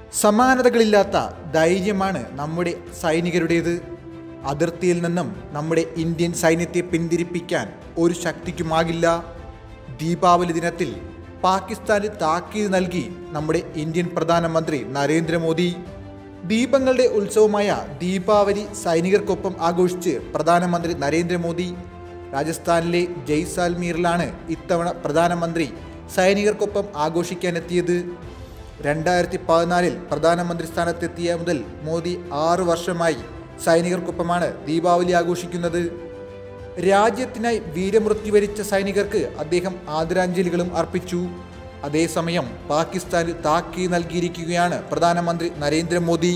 സമാനതകളില്ലാത്ത ധൈര്യമാണ് നമ്മുടെ സൈനികരുടേത് അതിർത്തിയിൽ നിന്നും നമ്മുടെ ഇന്ത്യൻ സൈന്യത്തെ പിന്തിരിപ്പിക്കാൻ ഒരു ശക്തിക്കുമാകില്ല ദീപാവലി ദിനത്തിൽ പാകിസ്ഥാന് താക്കീത് നൽകി നമ്മുടെ ഇന്ത്യൻ പ്രധാനമന്ത്രി നരേന്ദ്രമോദി ദീപങ്ങളുടെ ഉത്സവമായ ദീപാവലി സൈനികർക്കൊപ്പം ആഘോഷിച്ച് പ്രധാനമന്ത്രി നരേന്ദ്രമോദി രാജസ്ഥാനിലെ ജയ്സാൽമീറിലാണ് ഇത്തവണ പ്രധാനമന്ത്രി സൈനികർക്കൊപ്പം ആഘോഷിക്കാനെത്തിയത് രണ്ടായിരത്തി പതിനാലിൽ പ്രധാനമന്ത്രി സ്ഥാനത്തെത്തിയ മുതൽ മോദി ആറു വർഷമായി സൈനികർക്കൊപ്പമാണ് ദീപാവലി ആഘോഷിക്കുന്നത് രാജ്യത്തിനായി വീരമൃത്യു വരിച്ച സൈനികർക്ക് അദ്ദേഹം ആദരാഞ്ജലികളും അർപ്പിച്ചു അതേസമയം പാകിസ്ഥാന് താക്കി നൽകിയിരിക്കുകയാണ് പ്രധാനമന്ത്രി നരേന്ദ്രമോദി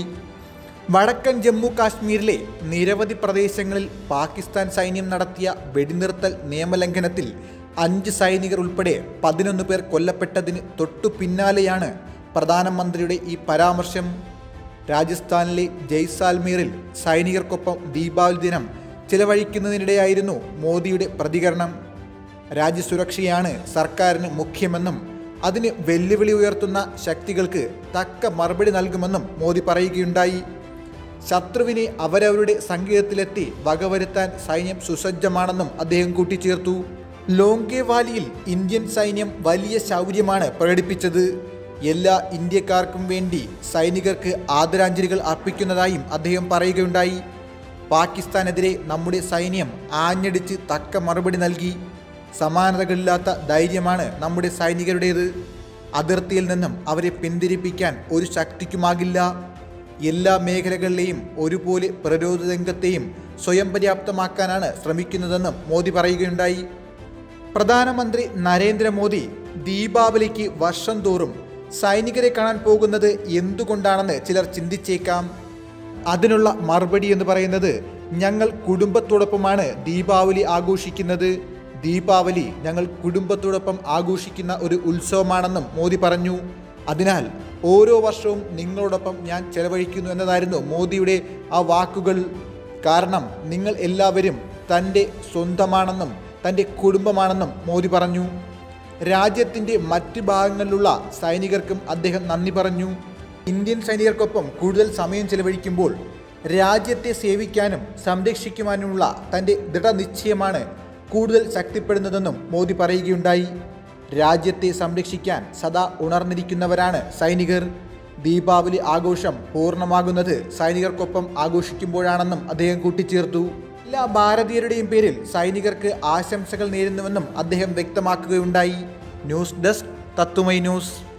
വടക്കൻ ജമ്മു കാശ്മീരിലെ നിരവധി പ്രദേശങ്ങളിൽ പാകിസ്ഥാൻ സൈന്യം നടത്തിയ വെടിനിർത്തൽ നിയമലംഘനത്തിൽ അഞ്ച് സൈനികർ ഉൾപ്പെടെ പതിനൊന്ന് പേർ കൊല്ലപ്പെട്ടതിന് തൊട്ടു പിന്നാലെയാണ് പ്രധാനമന്ത്രിയുടെ ഈ പരാമർശം രാജസ്ഥാനിലെ ജയ്സാൽമീറിൽ സൈനികർക്കൊപ്പം ദീപാവലി ദിനം ചിലവഴിക്കുന്നതിനിടെയായിരുന്നു മോദിയുടെ പ്രതികരണം രാജ്യസുരക്ഷയാണ് സർക്കാരിന് മുഖ്യമെന്നും അതിന് വെല്ലുവിളി ഉയർത്തുന്ന ശക്തികൾക്ക് തക്ക മറുപടി നൽകുമെന്നും മോദി പറയുകയുണ്ടായി ശത്രുവിനെ അവരവരുടെ സംഗീതത്തിലെത്തി വകവരുത്താൻ സൈന്യം സുസജ്ജമാണെന്നും അദ്ദേഹം കൂട്ടിച്ചേർത്തു ലോങ്കേവാലിയിൽ ഇന്ത്യൻ സൈന്യം വലിയ ശൗര്യമാണ് പ്രകടിപ്പിച്ചത് എല്ലാ ഇന്ത്യക്കാർക്കും വേണ്ടി സൈനികർക്ക് ആദരാഞ്ജലികൾ അർപ്പിക്കുന്നതായും അദ്ദേഹം പറയുകയുണ്ടായി പാകിസ്ഥാനെതിരെ നമ്മുടെ സൈന്യം ആഞ്ഞടിച്ച് തക്ക മറുപടി നൽകി സമാനതകളില്ലാത്ത ധൈര്യമാണ് നമ്മുടെ സൈനികരുടേത് അതിർത്തിയിൽ നിന്നും അവരെ പിന്തിരിപ്പിക്കാൻ ഒരു ശക്തിക്കുമാകില്ല എല്ലാ മേഖലകളിലെയും ഒരുപോലെ പ്രതിരോധ രംഗത്തെയും സ്വയം പര്യാപ്തമാക്കാനാണ് ശ്രമിക്കുന്നതെന്നും മോദി പറയുകയുണ്ടായി പ്രധാനമന്ത്രി നരേന്ദ്രമോദി ദീപാവലിക്ക് വർഷം തോറും സൈനികരെ കാണാൻ പോകുന്നത് എന്തുകൊണ്ടാണെന്ന് ചിലർ ചിന്തിച്ചേക്കാം അതിനുള്ള മറുപടി എന്ന് പറയുന്നത് ഞങ്ങൾ കുടുംബത്തോടൊപ്പമാണ് ദീപാവലി ആഘോഷിക്കുന്നത് ദീപാവലി ഞങ്ങൾ കുടുംബത്തോടൊപ്പം ആഘോഷിക്കുന്ന ഒരു ഉത്സവമാണെന്നും മോദി പറഞ്ഞു അതിനാൽ ഓരോ വർഷവും നിങ്ങളോടൊപ്പം ഞാൻ ചെലവഴിക്കുന്നു എന്നതായിരുന്നു മോദിയുടെ ആ വാക്കുകൾ കാരണം നിങ്ങൾ എല്ലാവരും തൻ്റെ സ്വന്തമാണെന്നും തൻ്റെ കുടുംബമാണെന്നും മോദി പറഞ്ഞു രാജ്യത്തിൻ്റെ മറ്റ് ഭാഗങ്ങളിലുള്ള സൈനികർക്കും അദ്ദേഹം നന്ദി പറഞ്ഞു ഇന്ത്യൻ സൈനികർക്കൊപ്പം കൂടുതൽ സമയം ചെലവഴിക്കുമ്പോൾ രാജ്യത്തെ സേവിക്കാനും സംരക്ഷിക്കുവാനുമുള്ള തൻ്റെ ദൃഢനിശ്ചയമാണ് കൂടുതൽ ശക്തിപ്പെടുന്നതെന്നും മോദി പറയുകയുണ്ടായി രാജ്യത്തെ സംരക്ഷിക്കാൻ സദാ ഉണർന്നിരിക്കുന്നവരാണ് സൈനികർ ദീപാവലി ആഘോഷം പൂർണ്ണമാകുന്നത് സൈനികർക്കൊപ്പം ആഘോഷിക്കുമ്പോഴാണെന്നും അദ്ദേഹം കൂട്ടിച്ചേർത്തു എല്ലാ ഭാരതീയരുടെയും പേരിൽ സൈനികർക്ക് ആശംസകൾ നേരുന്നുവെന്നും അദ്ദേഹം വ്യക്തമാക്കുകയുണ്ടായി ന്യൂസ് ഡെസ്ക് തത്തുമൈ ന്യൂസ്